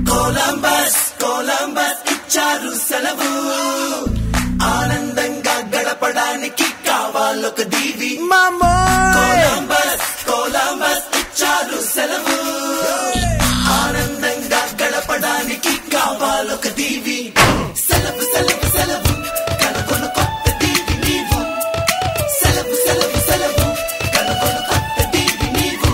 Columbus Columbus ఇచ్చారు సెలవు ఆనందంగా గడపడానికి కావాలొక దీవి కొలంబస్ కొలంబస్ ఇచ్చారు సెలవు ఆనందంగా గడపడానికి కావాలొక దీవి సెలవు సెలవు సెలవు కనుకొను కొత్త దీవి నీవు సెలవు సెలవు సెలవు కనుకొను కొత్త దీవి నీవు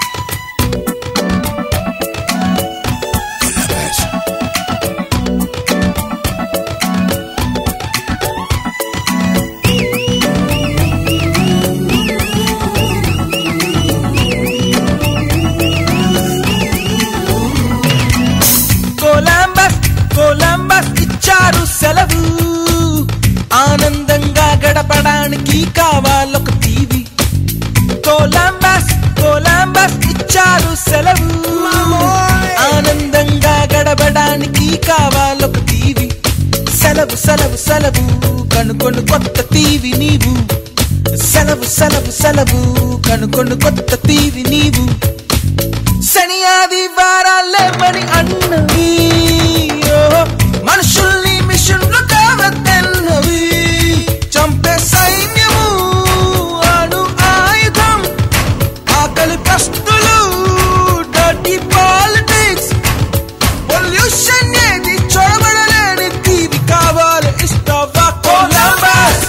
కొలంబస్ కొలంబస్ ఇచ్చారు సెలవు ఆనందంగా గడపడానికి కావాలొక టీవీ కొలంబస్ కొలంబస్ ఇచ్చారు సెలవు ఆనందంగా గడపడానికి కావాలొక టీవీ సెలవు సెలవు సెలవు కనుకొను కొత్త టీవీ నీవు సెలవు సెలవు సెలవు కనుకొను కొత్త టీవీ నీవు శని ఆదివారాలే మని అన్నవి ఓ, మనుషుల్ని మిషన్లు కావద్దన్నవి చంపే సైన్యము అణు ఆయుధం ఆకలి కస్తులు డర్టీ పాలిటిక్స్ పొల్యూషన్ ఏది చూడబడలేని టీవీ కావాలి ఇస్తావా కొలంబస్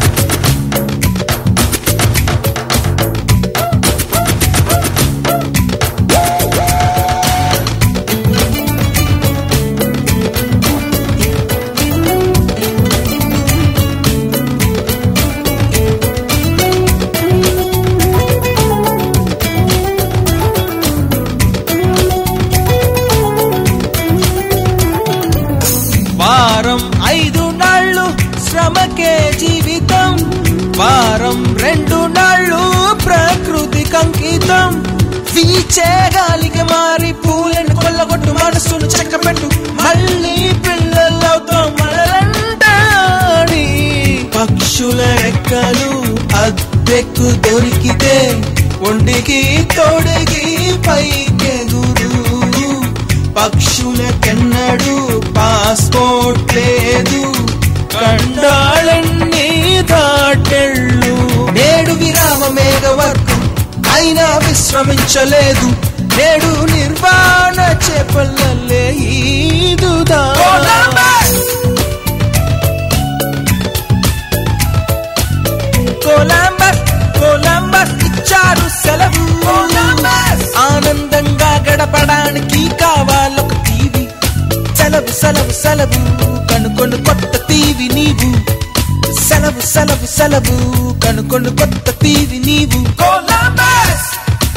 వారం ఐదు నాళ్ళు శ్రమకే జీవితం వారం రెండు నాళ్ళు ప్రకృతి కంకితం వీచే గాలికి మారి పూలను కొల్లగొట్టు మనసును చెక్కపెట్టు మళ్ళీ పిల్లలవుతాం మనలంటాడి పక్షుల రెక్కలు అద్దెకు దొరికితే ఒంటికి తోడికి పైకెగురు పక్షులకెన్నడు పాస్పోర్ట్ లేదు కండాళన్ని దాటెళ్ళు నేడు విరామ మేఘవర్గం అయినా విశ్రమించలేదు నేడు నిర్వాణ చేపల్లలే ఈదుదా కొలంబస్ కొలంబస్ ఇచ్చారు సెలవు ఆనందంగా గడపడానికి కావాలొక టీవీ సెలవు సెలవు సెలవు కనుకొను కొత్త టీవీ నీవు సెలవు సెలవు సెలవు కనుకొను కొత్త టీవీ నీవు కొలంబస్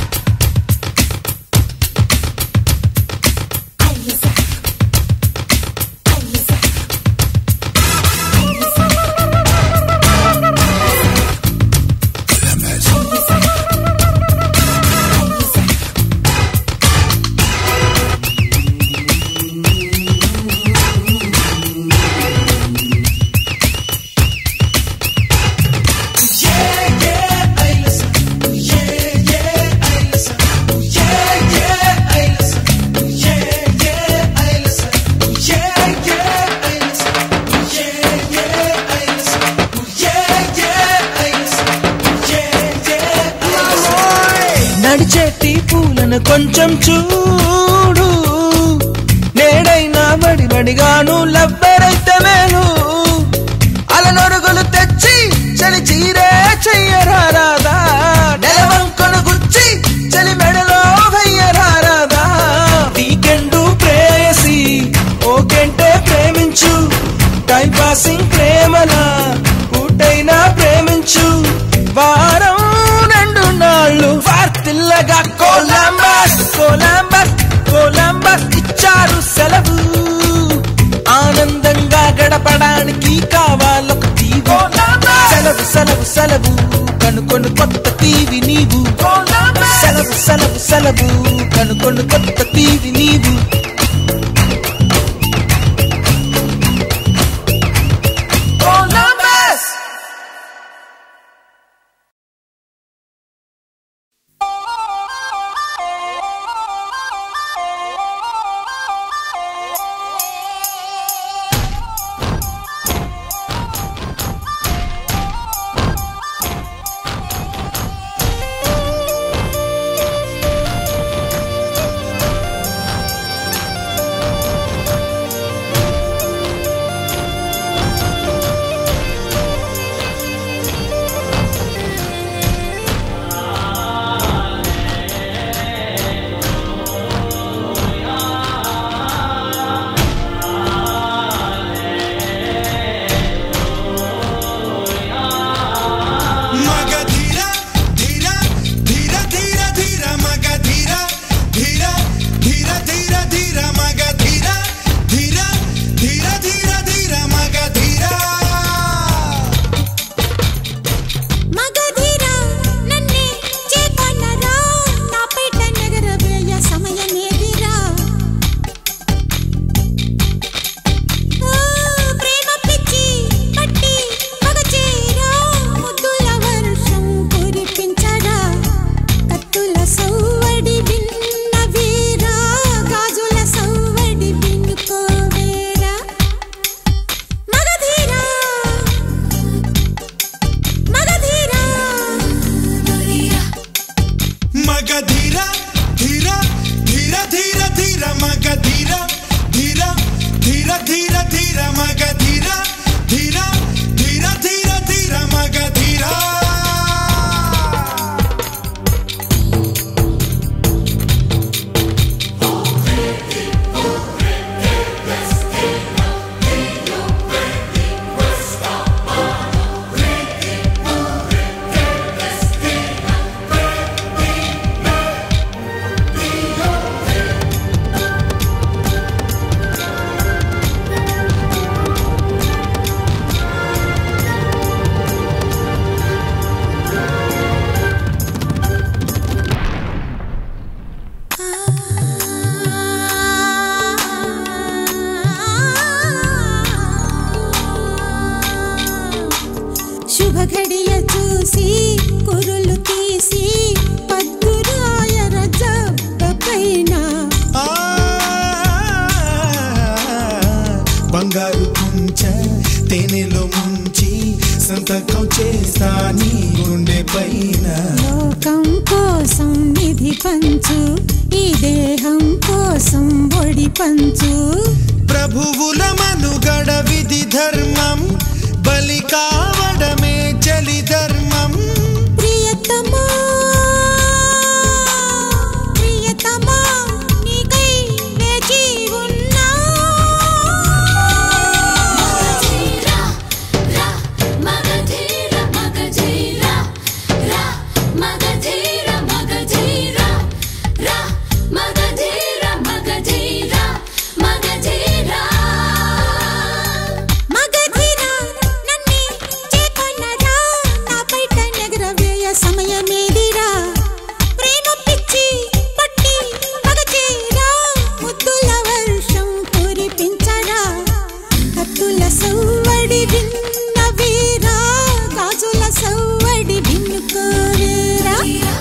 నడిచేటి పూలను కొంచెం చూడు నేడైనా బడి బడిగాను లవ్వరైతే మేలు అలనొరుగులు తెచ్చి చలి చీరే చెయ్యరాదా నెలవంకను గుచ్చి చలి మెడలో వెయ్యరాదా వీకెండు ప్రేయసి ఓకెంటే ప్రేమించు టైం పాసింగ్ ప్రేమల పూటైనా ప్రేమించు వారం రెండు నాళ్ళు వార్తిల్లగా కొలంబస్ కొలంబస్ కొలంబస్ ఇచ్చారు సెలవు ఆనందంగా గడపడానికి కావాలొక టీవీ సెలవు సెలవు సెలవు కనుకొను కొత్త టీవీ నీవు సెలవు సెలవు సెలవు కనుకొను కొత్త టీవీ నీవు కొలంబస్ చేసి పద్దురాయర జబ్బ పైన ఆ, బంగారు కుంచ తేనెలో ముంచి సంతకం చేస్తా నీ గుండె పైన లోకం కోసం నిధి పంచు ఈ దేహం కోసం ఒడి పంచు ప్రభువుల మనుగడ విధి ధర్మం బలి కావడమే చలి ధర్మం ప్రియతమా ప్రియతమా నీకై వేచి ఉన్నా Magadira, Magadira, Ra, Magadira, Magadira, Ra, Magadira, Magadira, Magadira. Magadheera నన్నే చేకొన్నరా నా బయట నెగరవేయ సమయమేదిరా ప్రేమ పిచ్చి పట్టి పగచేరా ముద్దుల వర్షం కురిపించరా కత్తుల సవ్వడి విన్న వీరా గాజుల సవ్వడి విన్నుకోరేరా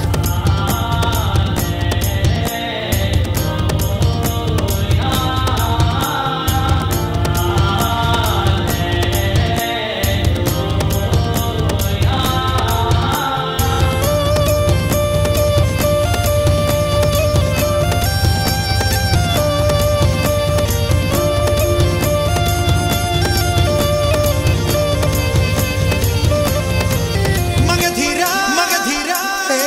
మగధిరా మగధిరా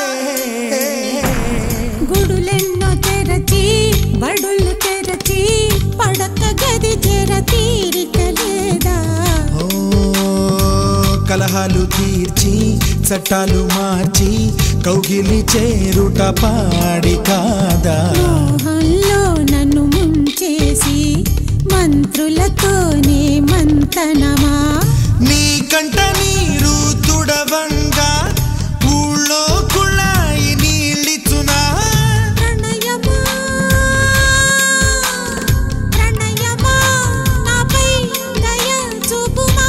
గుడులెన్నో తెరచి బడులు తెరచి పడక గది తెర తీరిక లేదా ఓ కలహాలు తీర్చి చట్టాలు మార్చి కౌగిలి చేరుట పాడి కాదా మోహంలో నన్ను ముంచేసి మంత్రులతోనే మంతనమా నీ కంట నీరు తుడవంగా ఊళ్ళో కుళాయి నీళ్ళిచునా ప్రణయమా ప్రణయమా నాపై దయ చూపుమా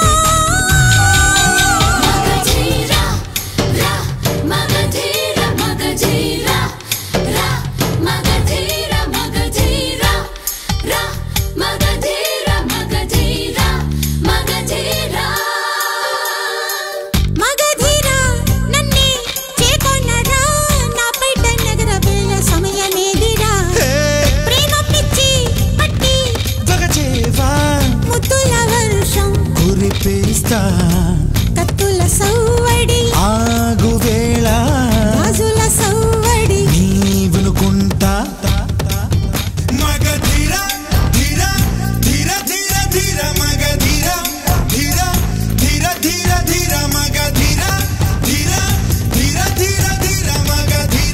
Magadira, Ra, Magadira, Magadira, Ra, Magadira, Magadira, Ra, Magadira, Magadira, Magadira. మగధీరా నన్నే చేకొన్నరా నా బయట నగరవేళ సమయమేదిరా హే, ప్రేమ పిచ్చి పట్టి జగచేవా ముద్దుల వర్షం కురిపిస్తా కత్తుల సవ్వడి ఆగు వేళ గాజుల సవ్వడి నీ వినుకుంటా మగధీర ధీర ధీర ధీర ధీర మగధీర ధీర ధీర ధీర ధీర మగధీర ధీర ధీర ధీర ధీర మగధీర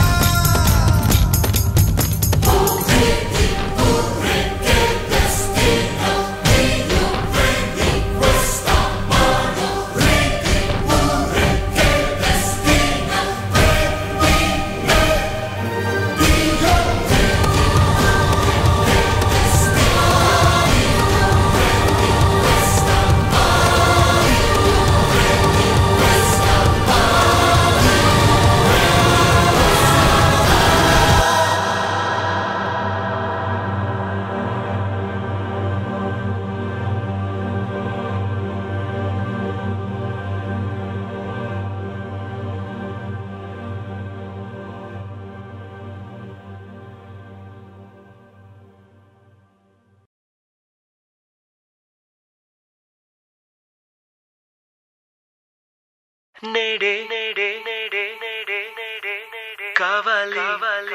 నేడే నేడే నేడే నేడే నేడే నేడే కావాలి కావాలి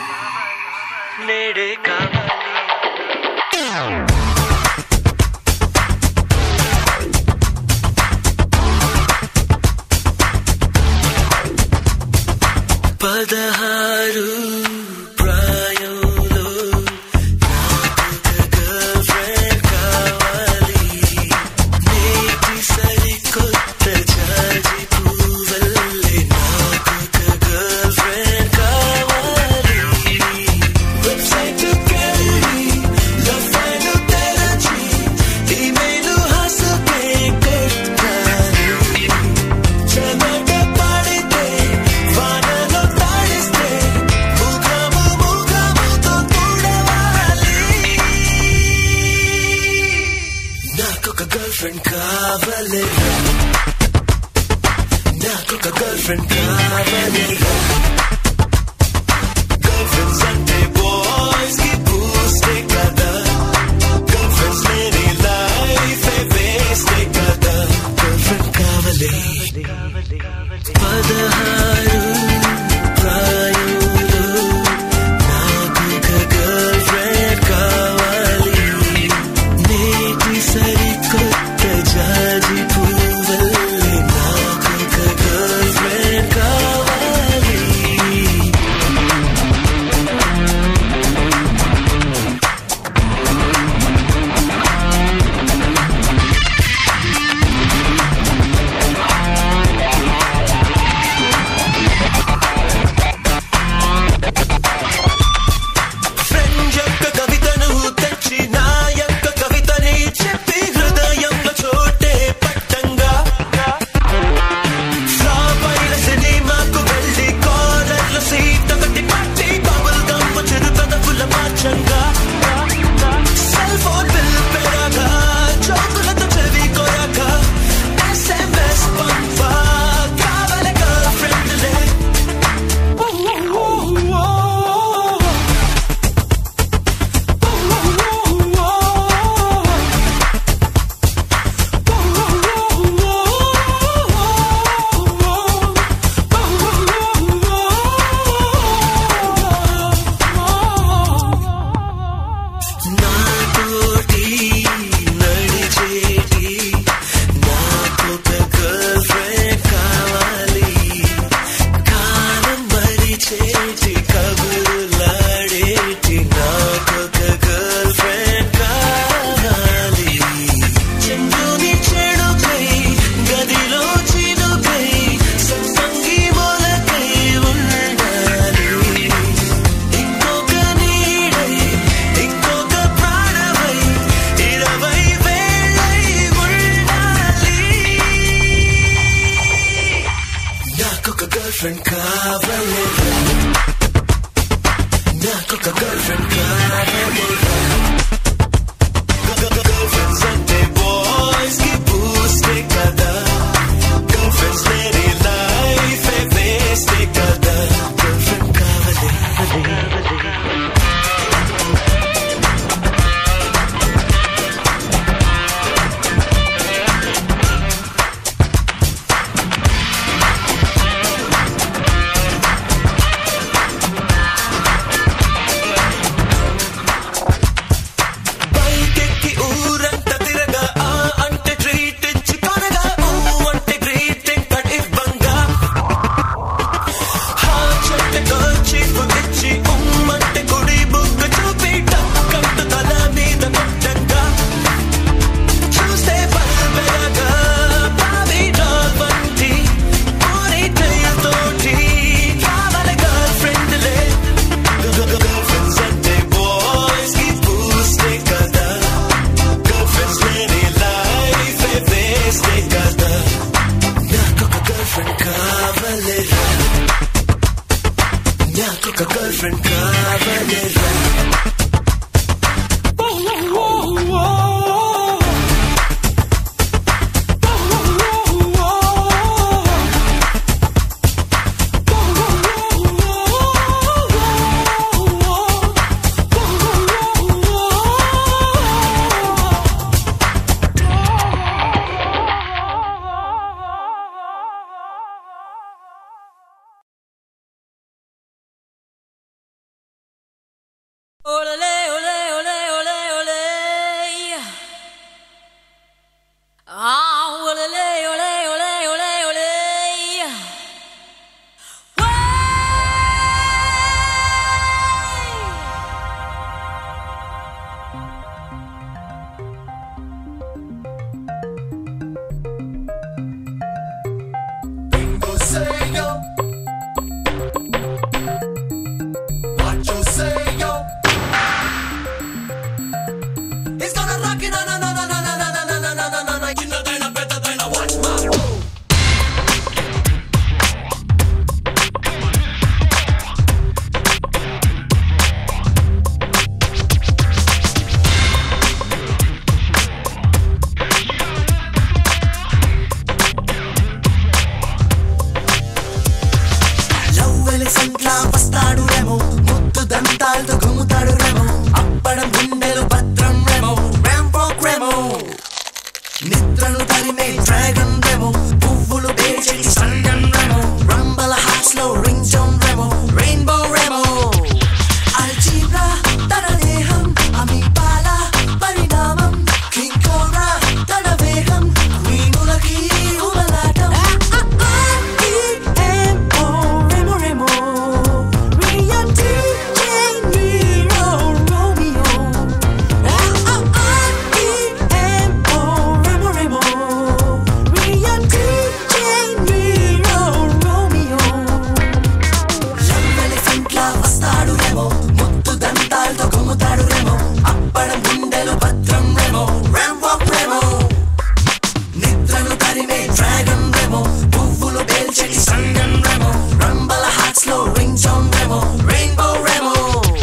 నేడే కావాలి పదహారు ప్రాయంలో నాకొక girlfriend కావాలి నేటి సరికొత్త జాజి పువ్వల్లే నాకొక girlfriend కావాలి వెబ్సైట్కెళ్ళి love find తెరచి ఈమెయిల్ హాసపే కొట్టాలి చెమట పడితే girlfriend కావలేరా నాకొక girlfriend కావలేరా Girlfriends అంటే boys కి boost ఏ కదా Girlfriends లేని life ఏ waste ఏ కదా Girlfriend కావలే పదహారు ప్రాయంలో నాకొక girlfriend కావాలి నేటి సరికొత్త జాజి పువ్వల్లే నాకొక girlfriend కావాలి ఫ్రెండ్ యొక్క కవితను తెచ్చి నా యొక్క కవితని చెప్పి హృదయంలో చోటే పట్టంగా ఫ్లాప్ అయిన సినిమాకు వెళ్ళి కాలర్ల సీట్ ఒకటి పట్టి బబుల్ గమ్ చిరు పెదవుల మార్చంగా సెల్ ఫోన్ బిల్ పెరగ చౌకులతో చెవి కొరక ఎస్ఎంఎస్ పంపా కావాలి గర్ల్ ఫ్రెండ్లే నాతోటి నడిచేటి నాకొక గర్ల్ఫ్రెండ్ కావాలి కాలం మరిచేటి కబుర్లాడేటి నాకొక గర్ల్ఫ్రెండ్ కావాలి చెండుని చెడుకై గదిలో చినుకై సత్సంగి మొలకై ఉండాలి ఇంకొక నీడై ఇంకొక ప్రాణమై ఇరవై వేళై ఉండాలి నాకొక గర్ల్ ఫ్రెండ్ కావాలి నాకొక గర్ల్ ఫ్రెండ్ కావాలి గర్ల్ ఫ్రెండ్స్ అంటే బాయ్స్ కి బూస్ట్ కదా గర్ల్ ఫ్రెండ్స్ లేని లైఫ్ వేస్ట్ కదా గర్ల్ ఫ్రెండ్ కావాలి బైకెక్కి ఊరంతా తిరగా ఆ అంటే ట్రీట్ ఇచ్చి కొనగా ఊ అంటే గ్రీటింగ్ కార్డ్ ఇవ్వంగా హా చెట్టు కర్చీఫ్ ఇచ్చి ఉమ్మంటే కుడి బుగ్గ చూపి టక్కంటూ తల మీద కొట్టంగా చూస్తే బల్బెరగా బావి డాల్ వంటి పోనీ టైల్ తోటి కావాలి గర్ల్ ఫ్రెండ్లే గర్ల్ఫ్రెండ్స్ అంటే బాయ్స్ కి బూస్ట్ కదా గర్ల్ఫ్రెండ్స్ లేని లైఫ్ వేస్ట్ కదా నాకొక గర్ల్ఫ్రెండ్ కావాలిరా నాకొక గర్ల్ఫ్రెండ్ కావాలిరా Olé, olé, olé, olé, olé. Ah, olé, olé, olé, olé, olé. Way! Bingo say yo. What you say yo? దంతాలతో గుమ్ముతాడు రెమో అప్పడం గుండెలు భద్రం రెమో ర్యాంపాక్ రెమో నిద్రను తరిమే డ్రాగన్ రెమో పువ్వులు పేర్చేటి సంగన్ రెమో రంబల హార్ట్స్ లో ring zone Remo rainbow Remo algebra తన దేహం అమీబాల పరిణామం కింగ్ కోబ్రా తన వేగం క్వీనులకి ఉమలాటం రెమో రెమో రియా DJ Nero Romeo Rainbow Remo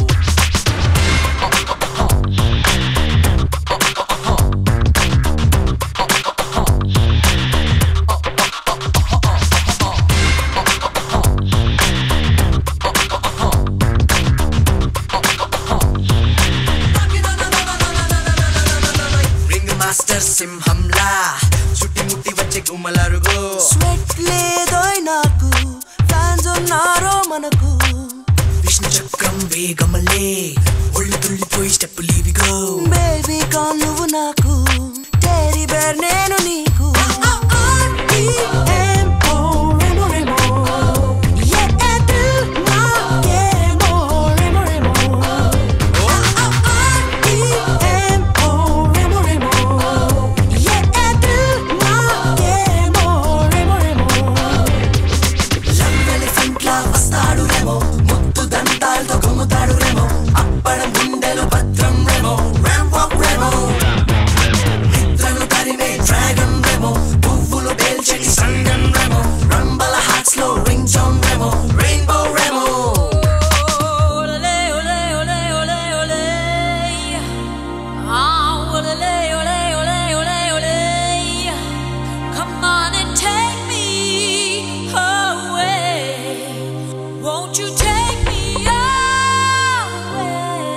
ring master సింహంలా చుట్టి ముట్టి వచ్చే గుమ్మలరుగో స్వెట్ లేదో నాకు ఫ్యాన్స్ ఉన్నారో మనకు విష్ణు చక్రం వేగమలే ఒళ్ళు తుళ్ళిపోయి స్టెప్ లీవిగో బేబీ కాల్ నువ్వు నాకు టేరీ బేర్ నేను నీకు వస్తాడు రేమో ముత్తు దంతాలతో గుమ్ముతాడు రేమో అప్పడం గుండెలు భద్రం రేమో ర్యాంపాక్ రేమో నిద్రను తరిమే డ్రాగన్ రెమో పువ్వులు పేల్చటి సంగన్ రెమో రంబల హార్ట్స్ లో ring zone Remo rainbow Remo Ole, ole, ole, ole, ole. Ah, ole, ole, ole, ole, ole. Come on and take me away. Won't you take me away?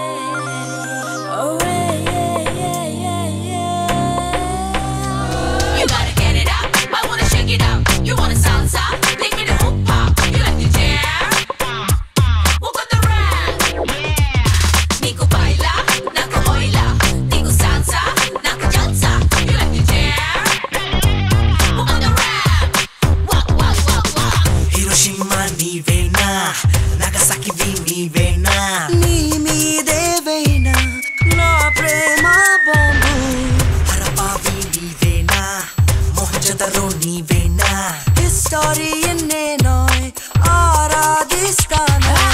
Away, yeah, yeah, yeah, yeah. You gotta get it up. I wanna shake it up. You wanna salsa? Take me to hoop hop. You like the jam? Walk on the ramp. Nico baila, naco oila. Nico salsa, naco danza. You like the jam? Walk on the ramp. Walk, walk, walk, walk. Hiroshima నీవేనా Nagasaki నీవేనా నీ మీదేవేనా నా ప్రేమ bomb హరపావి నీవేనా మొహజదరో నీవేనా history ఎన్నేనాయ్ ఆరాధిస్తానా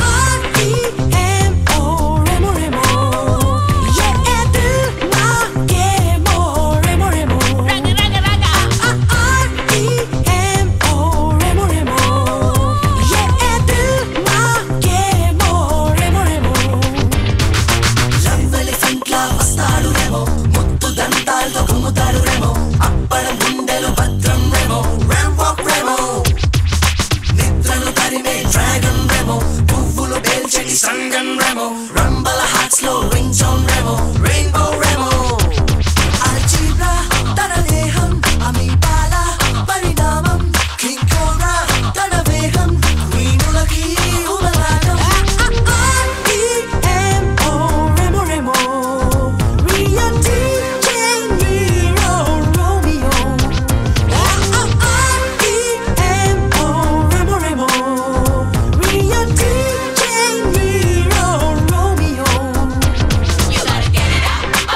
Remo Remo ఏ దిల్ నాకేమో Remo Remo Raga, raga, raga. సంగం రెమో రంబల హార్ట్స్ లో ring zone Remo rainbow Remo algebra తన దేహం అమీబాల పరిణామం కింగ్ కోబ్రా తన వేగం క్వీనులకి ఉమలాటం రెమో రెమో రియా DJ Nero Romeo Remo Remo రియా DJ Nero Romeo You gotta get it up.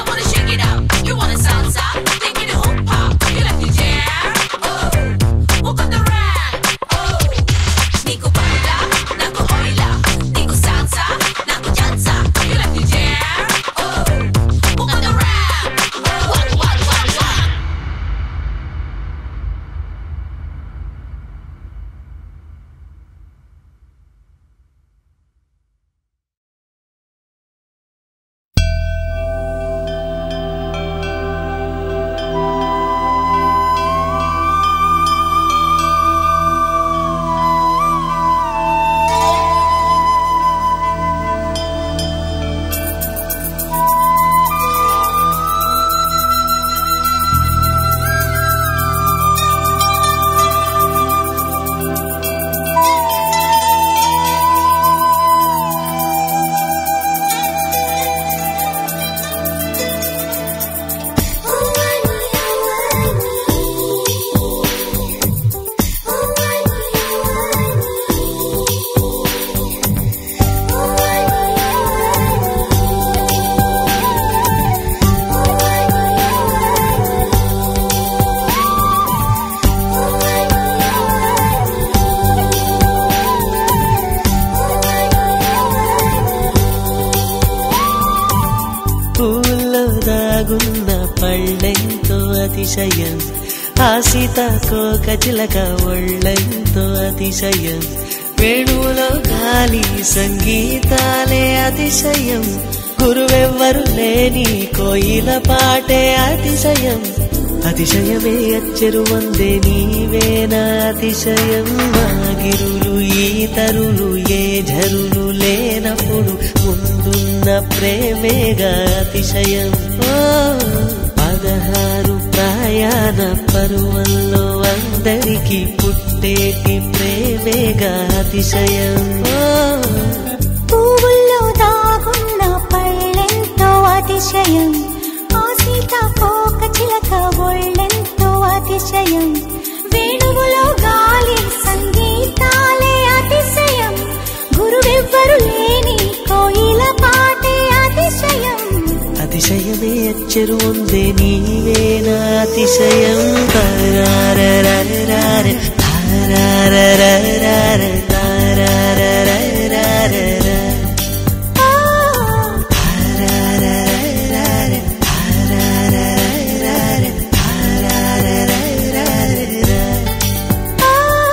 దాగున్న పళ్ళెంతో అతిశయం ఆ సీతాకోక చిలక ఒళ్ళెంతో అతిశయం వేణువులో గాలి సంగీతాలే అతిశయం గురువెవ్వరు లేని కోయిల పాటే అతిశయం అతిశయమే అచ్చరు వందే నీవేనా అతిశయం మాగిరులు ఈతరులు ఏ ఝరులు లేనప్పుడు ముందున్న ప్రేమేగా అతిశయం ఓ పదహారు ప్రయాణ పరువల్లో అందరికీ పుట్టేటి ప్రేమేగా అతిశయం ఓ పువ్వుల్లో దాగున్న పళ్ళెంతో అతిశయం ఆ సీతాకోక చిలక ఒళ్ళెంతో అతిశయం వేణువులో గాలి సంగీతాలే అతిశయం గురువెవ్వరు లేని కోయిల పాటే అతిశయం అతిశయమే అచ్చరు ఉందే నీవేనా అతిశయం తారారరరరర, తారారరరరర, తారారరరరర, ఆ, తారారరరరర, తారారరరరర, తారారరరరర. ఆ.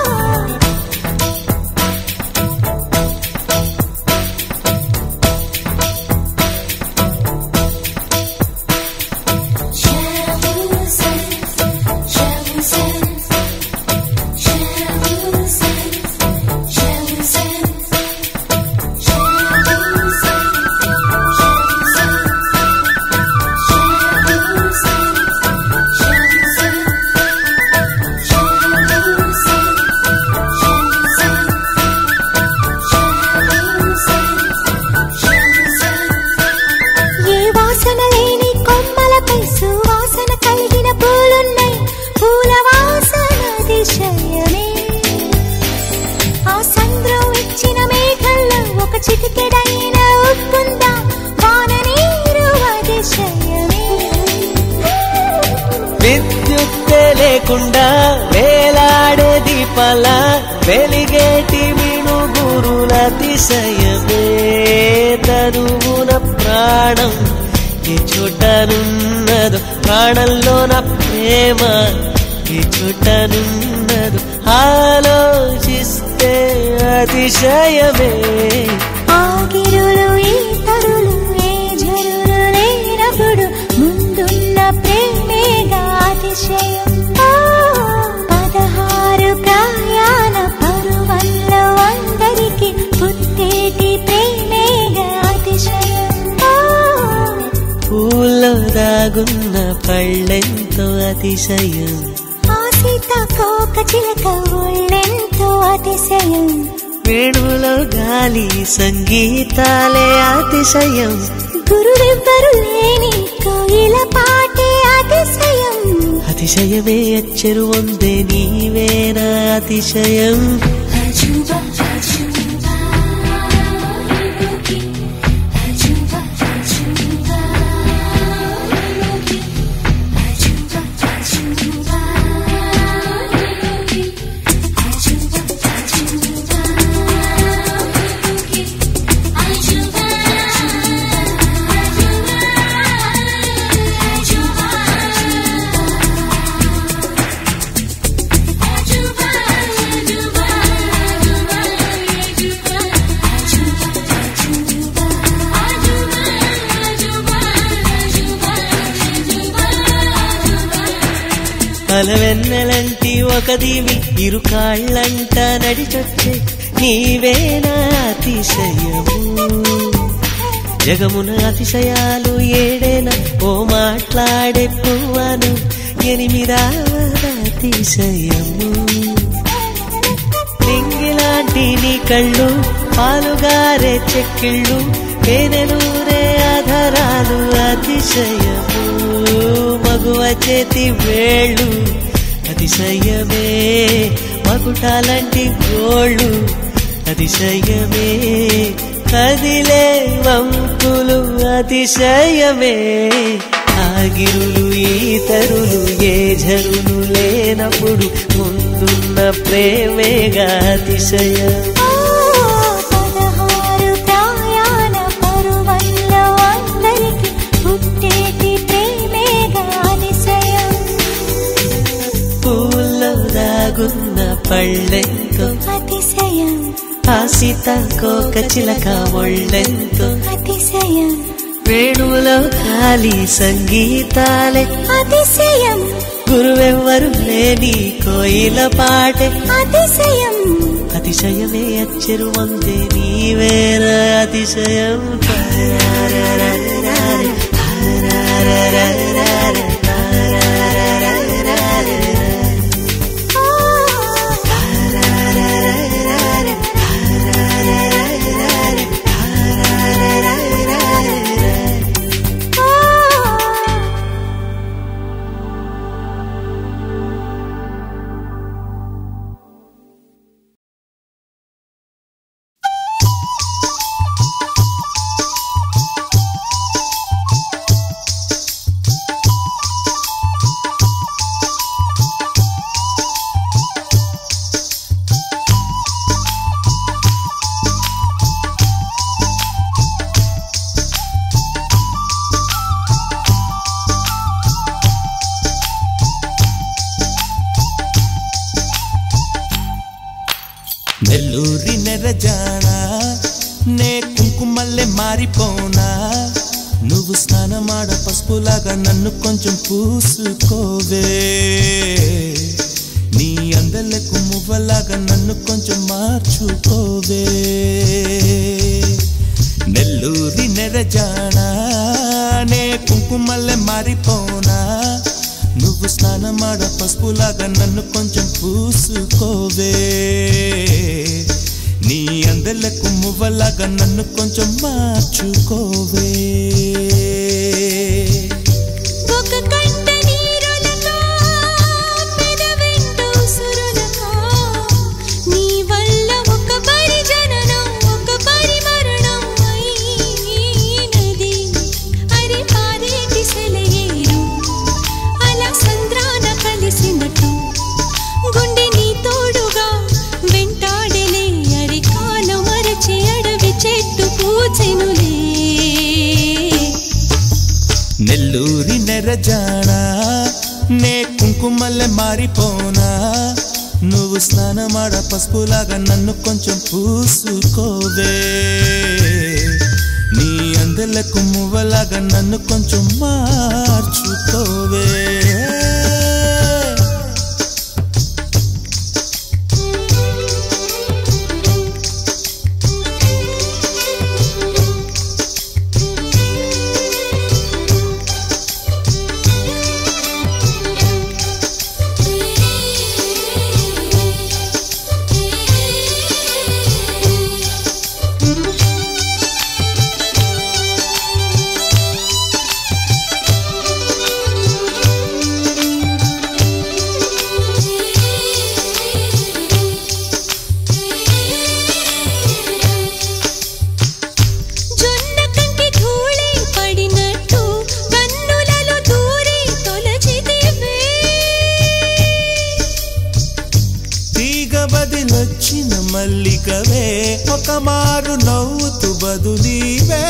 ఏ వాసన లేని కొమ్మలపై సువాసన కలిగిన పూలున్నాయి పూల వాసన అతిశయమే ఆ సంద్రం ఇచ్చిన మేఘల్లో ఒక చిటికెడైన ఉప్పుందా వాన నీరు అతిశయమే విద్యుత్తే లేకుండా వేలాడే దీపాల వెలిగేటి మిణుగురుల అతిశయమే తరువున ప్రాణం ఏ చోటనున్నదు ప్రాణంలో నా ప్రేమ ఏ చోటనున్నదు ఆలోచిస్తే అతిశయమే ఆగిరులు ఈ తరులు ఏ జరులు లేనప్పుడు ముందున్న ప్రేమేగా అతిశయం ఆ, పదహారు ప్రయాణ పరువల్లో అందరికి పుట్టేటి ప్రేమేగా అతిశయం ఆ, పూల్లో దాగున్న పళ్ళెంతో అతిశయం ఆ సీతాకోక చిలక ఒళ్ళెంతో అతిశయం వేణువులో గాలి సంగీతాలే అతిశయం గురువెవ్వరు లేని కోయిల పాటే అతిశయం అతిశయమే అచ్చరు వందే నీవేనా అతిశయం అలవెన్నెలంటి ఒక దీవి ఇరు కాళ్ళంట నడిచొచ్చే నీవేనా అతిశయము జగమున అతిశయాలు ఏడేనా ఓ మాట్లాడే పువ్వను ఎనిమిదావద అతిశయము నింగిలాంటి నీ కళ్ళు పాలుగారే చెక్కిళ్ళు తేనెలూరే ఆధారాలు అతిశయము మగువ చేతి వేళ్ళు అతిశయమే మకుటాలంటి గోళ్ళు అతిశయమే కదిలే వంపులు అతిశయమే ఆగిరులు ఈతరులు ఏ జరులు లేనప్పుడు ముందున్న ప్రేమేగా అతిశయం పదహారు ప్రయాణ పరువల్లో అందరికి పుట్టేటి ప్రేమ రంగున్న పళ్ళెంతో అతిశయం ఆ సీతాకోక చిలక ఒళ్ళెంతో అతిశయం వేణువులో ఖాళీ సంగీతాలే అతిశయం గురువెవ్వరు లేని కోయిల పాటే అతిశయం అతిశయమే అచ్చరు వందే నీవేర అతిశయం నెల్లూరి నెరజాణ నే కుంకుమల్లె మారిపోనా నువ్వు స్నానమాడ పసుపులాగా నన్ను కొంచెం పూసుకోవే నీ అందలకు మువ్వలాగా నన్ను కొంచెం మార్చుకోవే నెల్లూరి నెరజాణ నే కుంకుమల్లె మారిపోనా నువ్వు స్నానమాడ పసుపులాగా నన్ను కొంచెం పూసుకోవే నీ అందలకు మువ్వలాగా నన్ను కొంచెం మార్చుకోవే ఒక కంట నీరులకా పెదవెంట ఉసురులకా నీ వల్ల ఒక పరి జననం ఒక పరి మరణం అయినది అరి పారేటి సెలయేరు అలా సంద్రాన కలిసినట్టు గుండె నీ తోడుగా వెంటాడలే అరి కాలం మరచి అడవి చెట్టు పూచెనులే నెల్లూరి నెరజాణ నే కుంకుమల్లె మారిపోనా నువ్వు స్నానమాడ పసుపులాగా నన్ను కొంచెం పూసుకోవే నీ అందలకు మువ్వలాగా నన్ను కొంచెం మార్చుకోవే జొన్న కంకి ధూళి పడినట్టు కన్నులలో దూరి తొలచితివే తీగ బదిలొచ్చిన మల్లికవే ఒక మారు నవ్వుతూ బదులీవే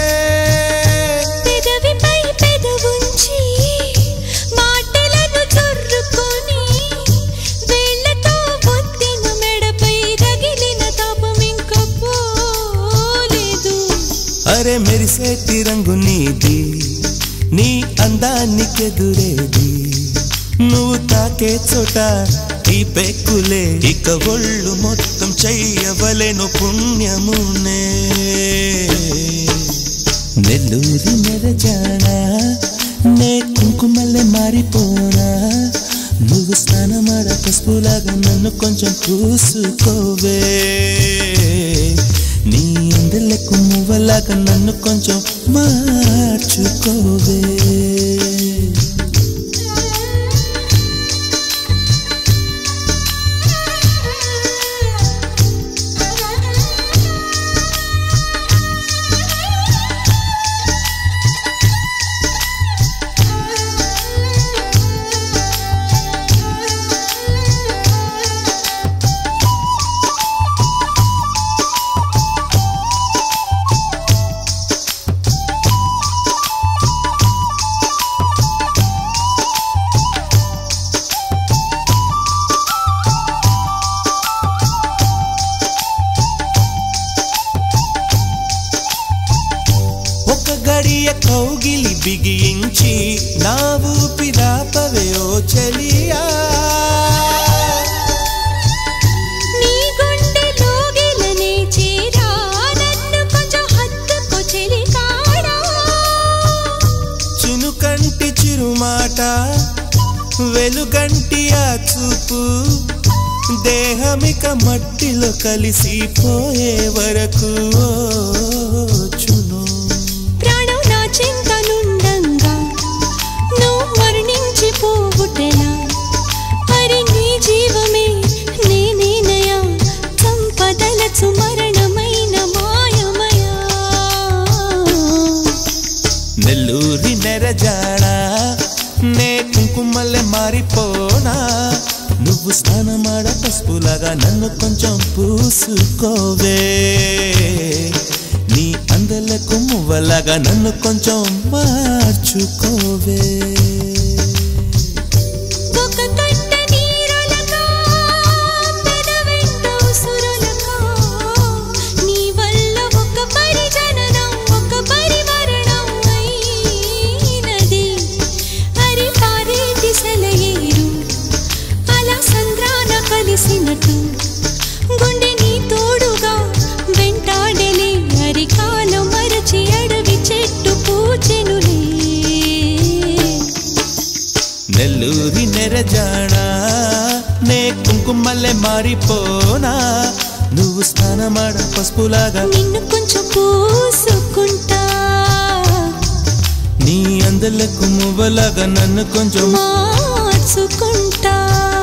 పెదవిపై పెదవుంచి మాటలను చొర్రుకొని వేళ్ళతో ఒత్తిన మెడపై రగిలిన తాపం ఇంక పోలేదు అరే మెరిసేటి రంగు నీది నీ అందానికెదురేది నువ్వు తాకే చోట ఈ పెక్కులే ఇక ఒళ్ళు మొత్తం చెయ్యవలెను పుణ్యమునే నెల్లూరి నెరజాణ నే కుంకుమల్లె మారిపోనా నువ్వు స్నానమాడ పసుపులాగా నన్ను కొంచెం పూసుకోవే నీ అందలకు మువ్వలాగా నన్ను కొంచెం మార్చుకోవే గడియ కౌగిలి బిగించి నా ఊపిరాపవే ఓ చెలియా నీ గుండెలోగిలనే చేరా నన్ను కొంచెం హత్తుకో చెలికాడా చినుకంటి చిరుమాట వెలుగంటి ఆ చూపు దేహమిక మట్టిలో కలిసిపోయే వరకు ఓ చును ప్రాణం నా చింతనుండంగా నువ్వు మరణించి పోవుటెలా మరి నీ జీవమే నేనేనయా సంపదలచు మరణమైన మాయమయా నెల్లూరి నెరజాడా నే కుంకుమల్లె మారిపోనా నువ్వు స్నానమాడ పసుపులాగా నన్ను కొంచెం పూసుకోవే నీ అందలకు మువ్వలాగా నన్ను కొంచెం మార్చుకోవే ఒక కంట నీరులకా పెదవెంట ఉసురులకా నీ వల్ల ఒక పరిజననం ఒక పరిమరణం అయినది హరి పారేటి సెలయేరు అలా సంద్రాన కలిసినట్టు గుండె నీ తోడుగా వెంటాడలే అరికాలం మరచి అడవి చెట్టు పూచెనులే నెల్లూరి నెరజాడా నే కుంకుమల్లె మారిపోనా నువ్వు స్నానమాడ పసుపులాగా నిన్ను కొంచెం పూసుకుంటా నీ అందలకు మువ్వలాగా నన్ను కొంచెం మార్చుకుంటా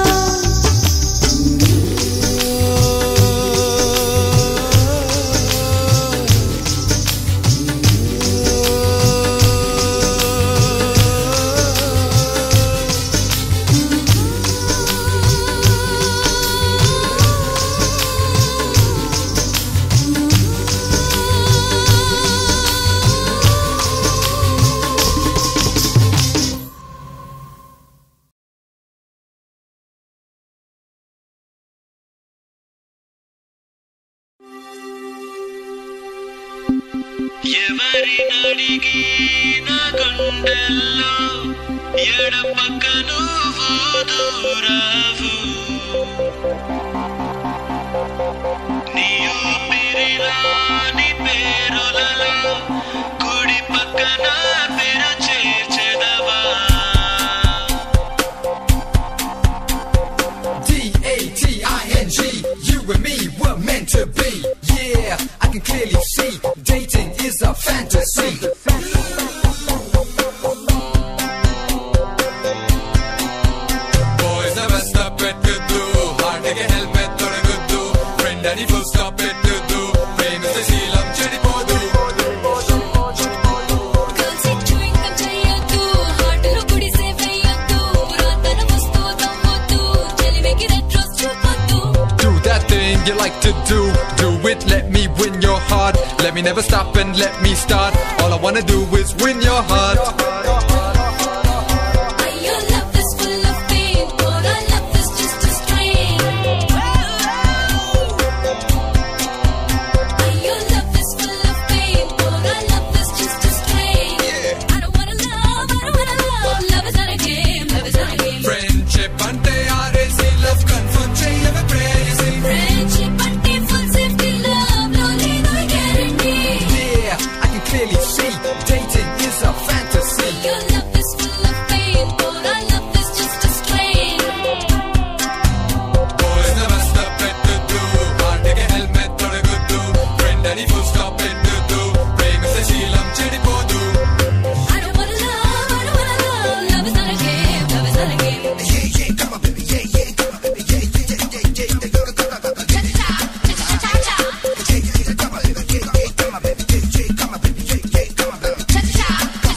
ఎవరినడిగి నా గుండెల్లో ఎడపక్క నువ్వు దూరావు నీ ఊపిరిలో నీ పేరులలో కుడి పక్కన పేరు చేర్చెదవా D-A-T-I-N-G, you and me were meant to be. Yeah, I can clearly see dating is a fantasy. Boys never stop it to do. Hard to get helmet or a good do. Friend and full stop it to do. Famous to see love చెడిపోదు కలిసి చూయింగం చేయొద్దు హార్ట్లో గుడిసె వేయొద్దు పురాతన వస్తువు తవ్వొద్దు చెలిమికి రెట్రోస్ చూపొద్దు Do that thing you like to do. Do it, let me win your heart. Let me never stop and let me start. All I wanna do is win your heart. అయ్యో love is full of pain పోరా love is just a strain అయ్యో love is full of pain పోరా love is just a strain I don't wanna love I don't wanna love love is not a game love is not a game Friendship ante ఆరేసి love confirm చేయవే ప్రేయసి. friendship అంటే full safety love లో లేదు guarantee Yeah, I can clearly see dating is a fantasy. Your love is full of pain, but our love is just a strain. Boys never stop it to do. Hard to get helmet or a good do. Friend and full stop it to do. ప్రేమిస్తే శీలం చెడిపోదు. I don't wanna love, I don't wanna love. Love is not a game, love is not a game. Cha-cha-cha, cha-cha-cha-cha. Cha-cha-cha.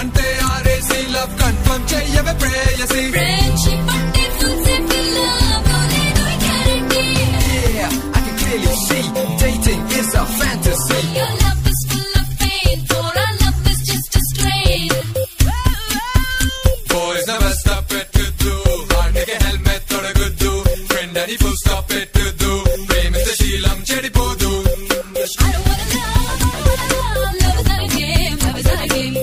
అంటే ఆరేసి love confirm చెయ్యవే ప్రేయసి friendship అంటే full safety love లేదు guarantee Yeah, I can clearly see dating is a fantasy. Your love is full of pain for our love is just a strain Boys never stop it to do. హార్ట్కి helmet తొడగొద్దు friend అని full stop పెట్టొద్దు ప్రేమిస్తే శీలం చెడిపోదు I don't wanna love love is not a game love is not a game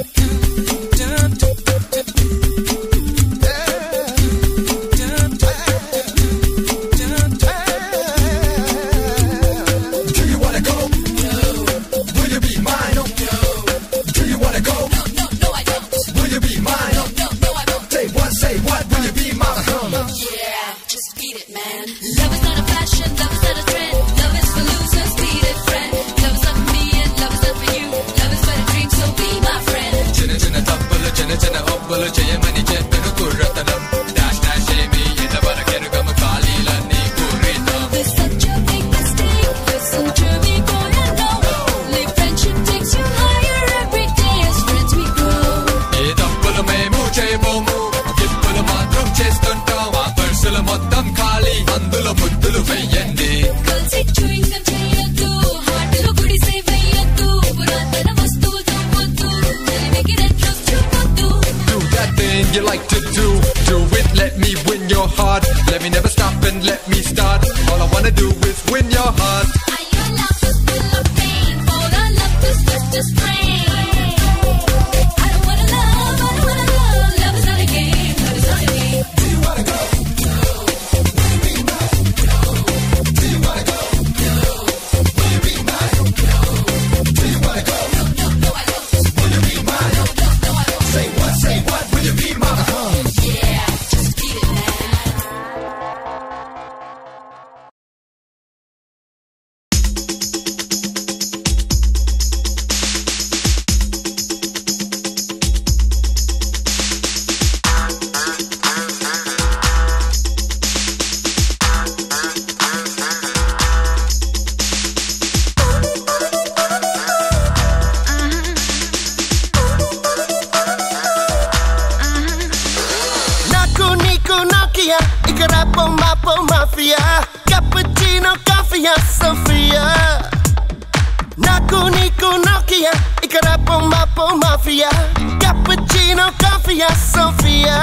Do you wanna go? Will you be mine? Do you wanna go? no no no I don't Will you be mine? no no no I don't Say what, say what, will you be mine? Yeah, just beat it, man. Love is not a fashion, love is not a trend. Love is for losers, beat it, friend. Love is not for me and love is not for you. Love is for the dream, so be my friend. చిన్న చిన్న తప్పులు చిన్న చిన్న ఒప్పులు చేయమని చెప్పిన కుర్రతనం dash dash ఏమి ఇంతవరకెరుగము ఖాళీలన్నీ పూరితం Love is such a big mistake. Listen to me, boy, I know. Live friendship takes you higher every day as friends we grow. ఏ తప్పులు మేము చేయబోము గిప్పులు మాత్రం చేస్తుంటాం ఆ పర్సులు మొత్తం ఖాళీ అందులో ముద్దులు వెయ్యండి Girls say chewing gum చేయొద్దు. Heart లో గుడిసె వేయొద్దు. పురాతన వస్తువులతో వద్దు. తెలివికి retro చూపొద్దు. Do that thing you like to do Do it, let me win your heart Let me never stop and let me start All I wanna do is win your heart Are your love is full of pain? For our love is just a strain. I don't wanna love, I don't wanna love. Love is not a game, love is not a game. Yeah, just beat it, man. నాకు నీకు Nokia ఇక రాపో మాపో mafia cappuccino కాఫియా Sophia నాకు నీకు Nokia ఇక రాపో మాపో మాఫియా కప్పుచీనో కాఫియా సోఫియా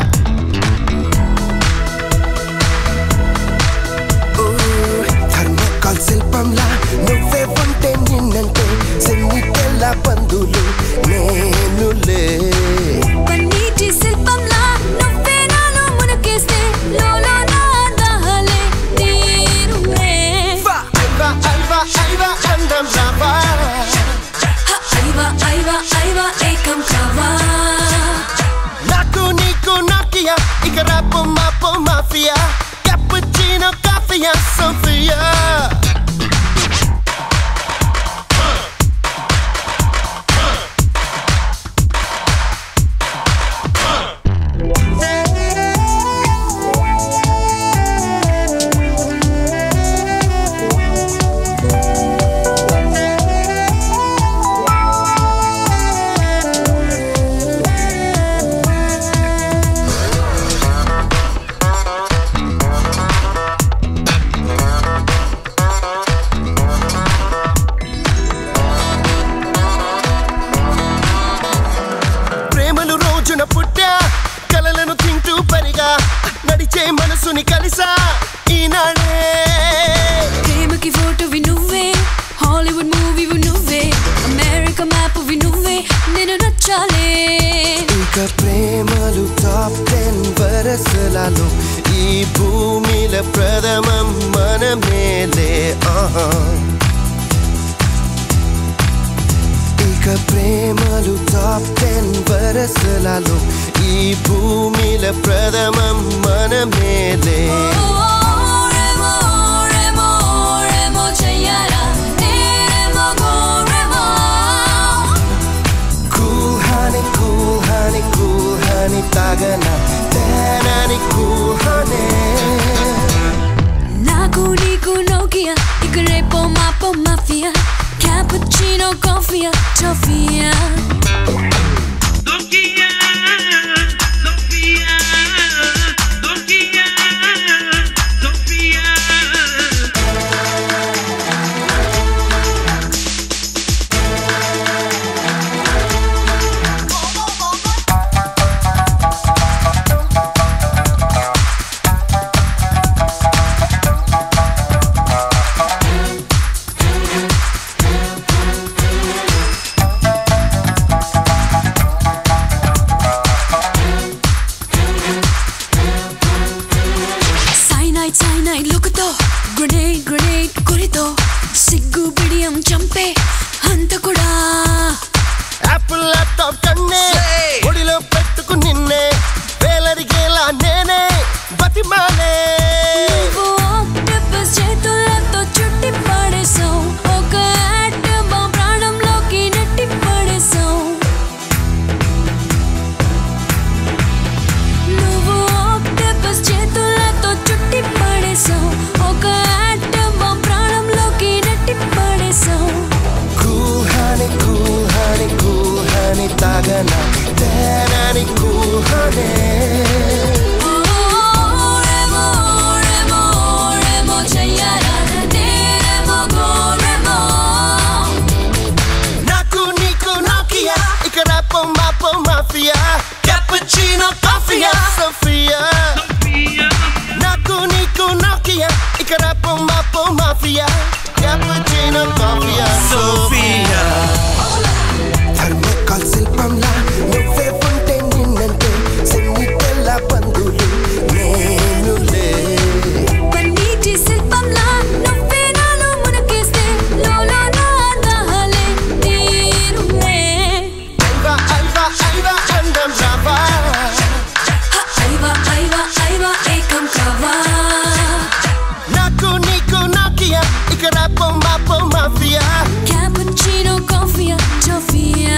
థర్మోకాల్ శిల్పంలా నువ్వే ఉంటే నిన్నంటే సెన్నికెళ్ళ పందులు నేనులే పన్నీటి శిల్పంలా నువ్వే నాలో మునకేస్తే లోలో నా దాహలే తీరులే ఐవా ఐవా ఐవా అందం రావా ఐవా ఐవా ఐవా ఏకం కావా నాకు నీకు నాకియా ఇక రాపు మాపు మాఫియా క్యాపుచినో కాఫియా సోఫియా ప్రేమలు రోజున పుట్టా కలలను తింటూ పరిగా నడిచే మనసుని కలిసా ఈనాడే ప్రేమకి ఫోటోవి నువ్వే హాలీవుడ్ మూవీవి నువ్వే అమెరికా మ్యాప్వి నువ్వే నేను నచ్చాలే ఇక ప్రేమలు టాప్ టెన్ వరసలలో ఈ భూమిల ప్రథమం మనమేలే ఆహా ఇక ప్రేమలు టాప్ టెన్ వరసలలో ఈ భూమిల ప్రథమం మనమేలే ఓరేమో ఓరేమో ఓరేమో చెయ్యాలా నేరేమో గోరేమో cool honey cool honey cool honey తాగన తేనాని కూల్ హానే నాకు నీకు నోకియా ఇక రేపో మాపో మాఫియా క్యాపుచినో కాఫియా టోఫియా Don't give మాటి మానే నువ్వు ఆక్టోపస్ చేతులతో చుట్టి పడేసావు ఒక ఆటమ్ బాంబ్ ప్రాణంలోకి నెట్టి పడేసావు నువ్వు ఆక్టోపస్ చేతులతో చుట్టి పడేసావు ఒక ఆటమ్ బాంబ్ ప్రాణంలోకి నెట్టి పడేసావు cool honey cool honey cool honey తాగన తేనని కూల్ హనీ ఓరేమో ఓరేమో ఓరేమో చెయ్యాలంటే రేమో గోరేమో నాకు నీకు నాకియా ఇక్కడ మాపో మాఫియా క్యాపుచినో కాఫియా సోఫియా నాకు నీకు నాకియా ఇక్కడ మాపో మాఫియా క్యాపుచినో కాఫియా సోఫియా థర్మోకాల్ శిల్పంలా నువ్వే ఉంటే నిన్నంటే సెన్నిటెల్ల బంధువులు నేనులే పన్నీటి శిల్పంలా నువ్వే నాలో మునకేస్తే లోలో నా దాహలే తీరులే ఐవా ఐవా ఐవా అందం రావా ఐవా ఐవా ఐవా ఏకం కావా నాకు నీకు నాకియా ఇక్కడ మాపో మాఫియా క్యాపుచినో కాఫియా జోఫియా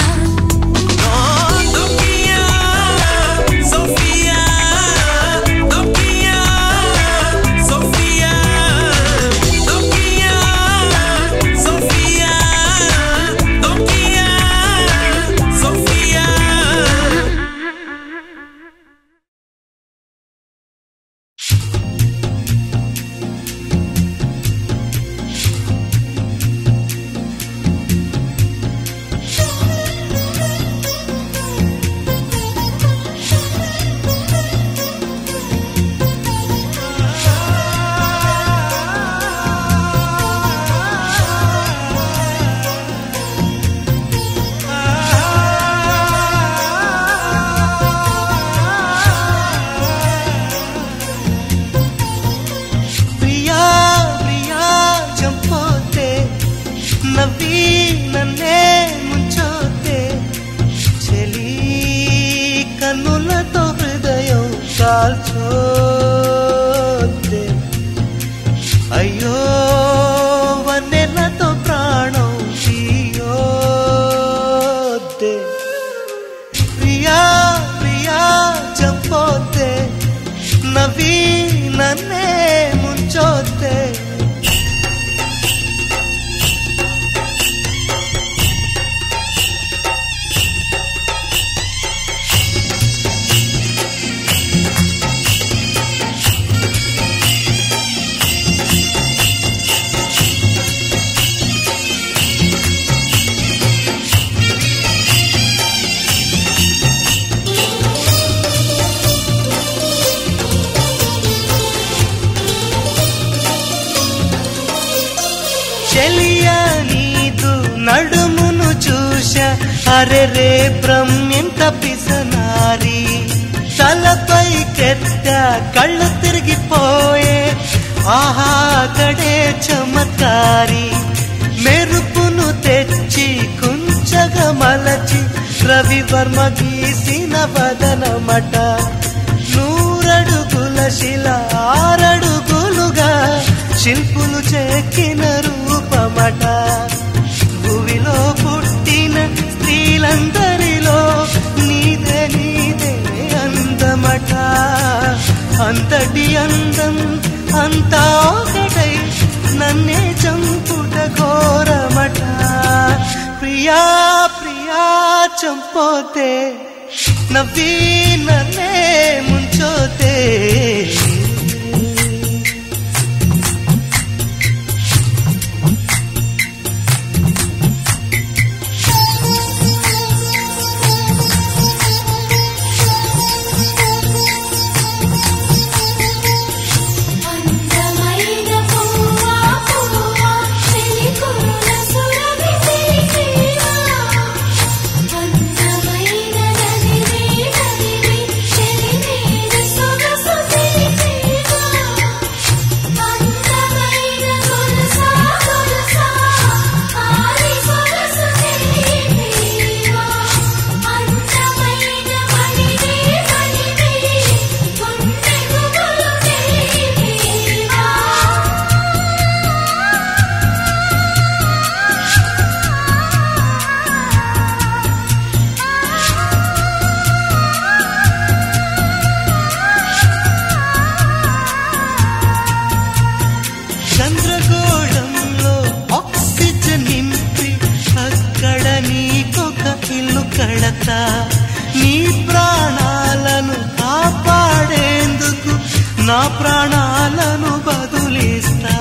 ప్రియా ప్రియా చంపోతే నవ్వి నన్నే ముంచోతే చెలి కన్నులతో హృదయం కాల్చోతే అయ్యో వన్నెలతో ప్రాణం తీయోతే ప్రియా ప్రియా చంపోతే నవ్వి నన్నే ముంచోతే చెలియా నీదు నడుమును చూశా అరే రే బ్రహ్మింత పిసనారి తలపై కెత్త కళ్ళు తిరిగిపోయే ఆహా కడే చమత్కారి మెరుపును తెచ్చి కుంచగా మలచి రవివర్మ గీసిన వదనమట నూరడుగుల శిల ఆరడుగులుగా శిల్పులు చెక్కిన రూపమట భూమిలో పుట్టిన స్త్రీలందరిలో నీదే నీదే అందమట అంతటి అందం అంతా ఒకటై నన్నే చంపుట ఘోరమట ప్రియా ప్రియా చంపోతే నవ్వి నన్నే ముంచోతే అందమైన పువ్వా పువ్వా చెలికురుల సురభి సిరిసేవా అందమైన నదివే నదివే చెలిమేర సొగసు సిరిసేవా నీ ప్రాణాలను కాపాడేందుకు నా ప్రాణాలను బదులిస్తా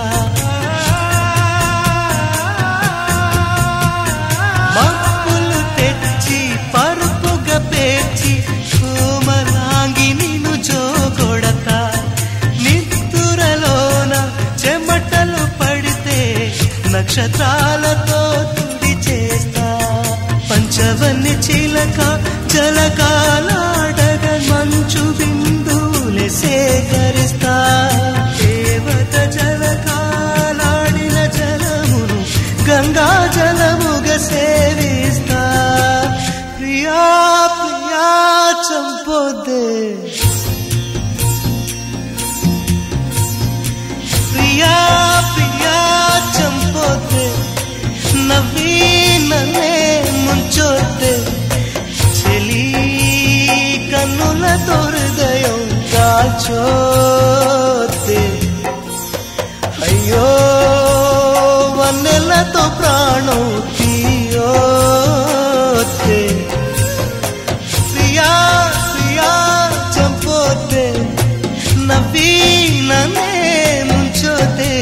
మప్పులు తెచ్చి పరుపుగా పేర్చి కోమలాంగి నిన్ను జోగొడతా నిత్తురలోన చెమటలు పడితే నక్షత్రాలతో తుడి చేస్తా పంచవన్ని చిలక జలకాలాడగ మంచు బిందువులే సేకరిస్తా దేవత జలకాలాడిన జలమును గంగా జలముగా సేవిస్తా ప్రియా ప్రియా చంపొద్దే ప్రియా ప్రియా చంపొద్దే నవీననే ముంచొద్దే చెలి కన్నులతో హృదయం కాల్చోద్దే అయ్యో వన్నెలతో ప్రాణం తీయోద్దే ప్రియా ప్రియా చంపొద్దే నవీననే ముంచోతే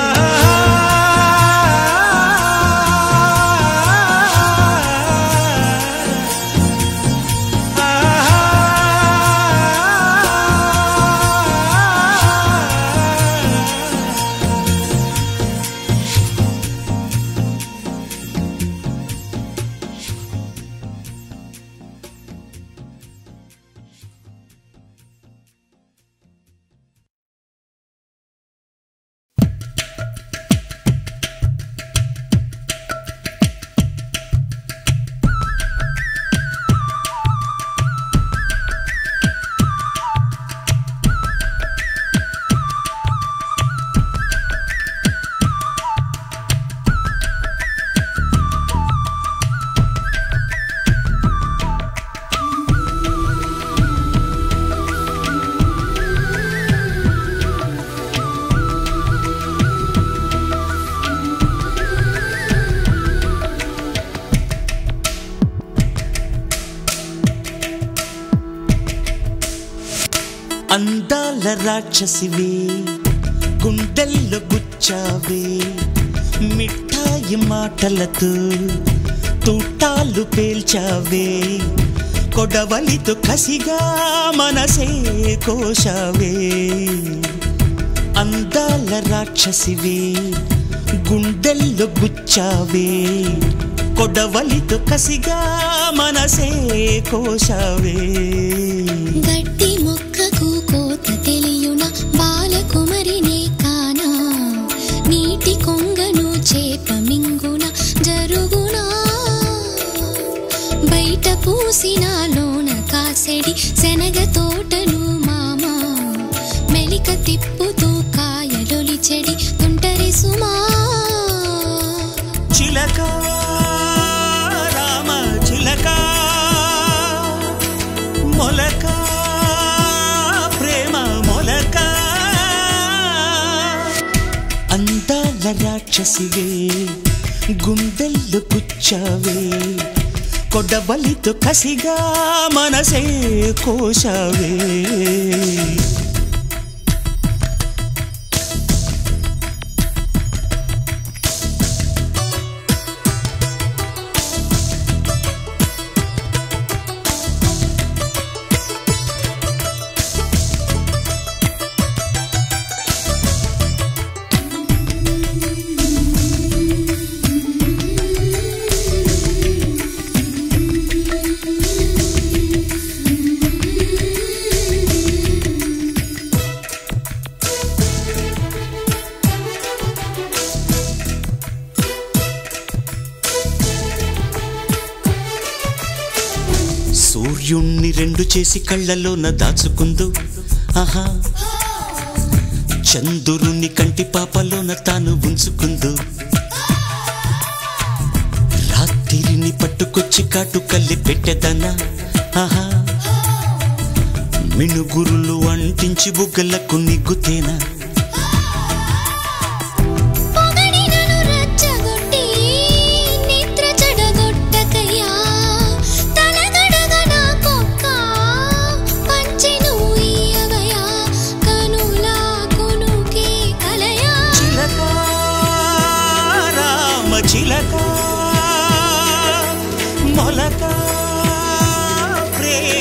అందాల రాక్షసివే గుండెల్లో గుచ్చావే మిఠాయి మాటలతో తూటాలు పేల్చావే కొడవలితో కసిగా మనసే కోశావే అందాల రాక్షసివే గుండెల్లో గుచ్చావే కొడవలితో కసిగా మనసే కోశావే గట్టి మొక్కకు కోత తెలియున బాలకుమరినే కానా నీటి కొంగను చేప మింగున జరుగునా బయట పూసిన లోన కాసెడి శనగ తోటను మామ మెలిక తిప్పుతూ కాయలొలి చెడి తుంటరి సుమా చిలక రామ చిలక మొలక ప్రేమ మొలక అందాల రాక్షసివే గుండెల్లో గుచ్చావే కొడవలితో కసిగా మనసే కోశావే సూర్యుణ్ణి రెండు చేసి కళ్ళలోన దాచుకుందు ఆహా చంద్రుని కంటి పాపలోన తాను ఉంచుకుందు రాత్రిని పట్టుకొచ్చి కాటు కల్లి పెట్టెదనా ఆహా మినుగురులు అంటించి బుగ్గలకు నిగ్గుతేనా పొగడినను రచ్చగొట్టి నిద్ర చెడగొట్టకయ్యా తలగడగ నా కోప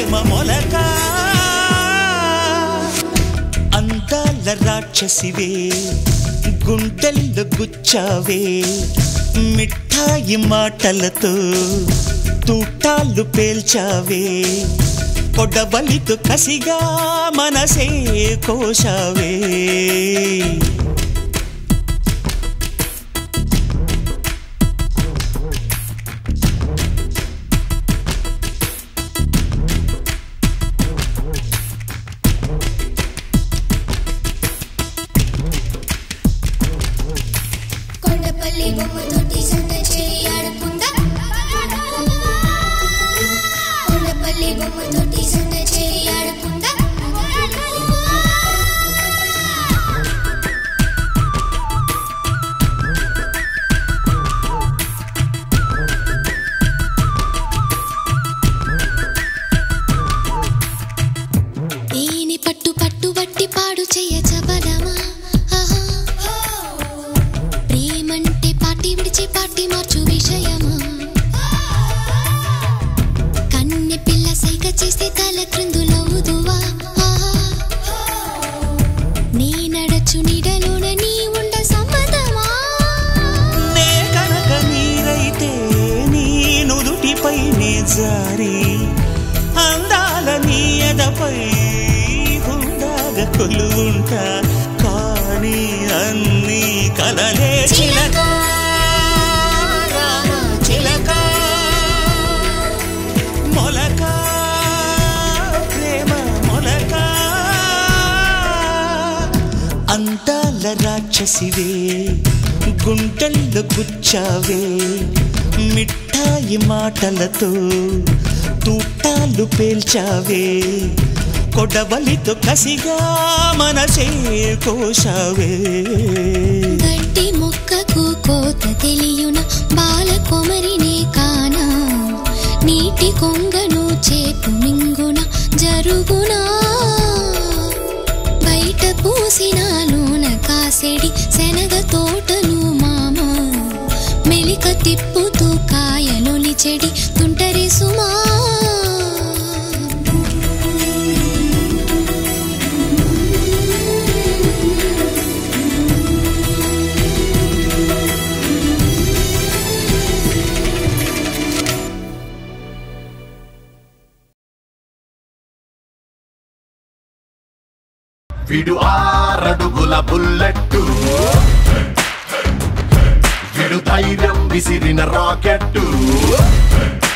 ప్రేమ మొలక అందాల రాక్షసివే గుండెల్లో గుచ్చావే మిఠాయి మాటలతో తూటాలు పేల్చావే పొడబలితో కసిగా మనసే కోశావే కొండపల్లి బొమ్మతోటి సంత చేయి ఆడుకుందా కొండపల్లి బొమ్మతోటి సంత చేయి ఆడుకుందా దీని పట్టు పట్టు బట్టి పాడు చెయ్య చబలమా ఆహా ప్రేమంటే పాటి విడిచి పాటి మార్చు విషయమా కన్నె పిల్ల సైగ చేస్తే తల క్రిందులవుదువా ఆహా. నీ నడచు నీడలోన నీ ఉండ సమ్మతమా నే కనుక నీరైతే నీ నుదుటిపై నే జారి అందాల నీ ఎదపై హుందాగా కొలువుంటా కానీ అన్ని కలలే చిలక రామ చిలక మొలక ప్రేమ మొలక అందాల రాక్షసివే గుండెల్లో గుచ్చావే మిఠాయి మాటలతో తూటాలు పేల్చావే కొడవలితో కసిగా మనసే కోశావే గడ్డి మొక్కకు కోత తెలియున బాల కొమరినే కానా నీటి కొంగను చేపు మింగున జరుగునా బయట పూసిన లూన కాసెడి శనగ తోటను మామ మెలిక తిప్పుతూ కాయలొలి చెడి తుంటరి సుమా విడు ఆరడుగుల బుల్లెట్టు విడు ధైర్యం విసిరిన రాకెట్టు